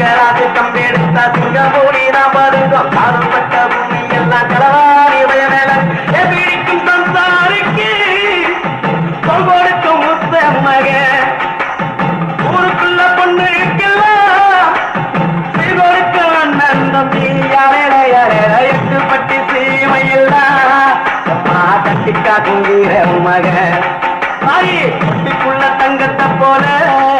சிங்கராஜு கம்பெடுத்தா சிங்கமூடி நாம் வருந்தோம் காதல்பட்ட பூமி எல்லாம் களவாடி பயமேல எதிரிக்கும் சம்சாரிக்கு சொல் கொடுக்கும் முத்த மகன் ஊருக்குள்ள பொண்ணு இருக்கலாம் சீதோருக்கு அண்ணன் தம்பி யாரேட யாரேட எட்டு பட்டி சீமையெல்லாம் அம்மா தட்டி காக்கும் வீர மகன் தாயே பொட்டிக்குள்ள தங்கத்தை போல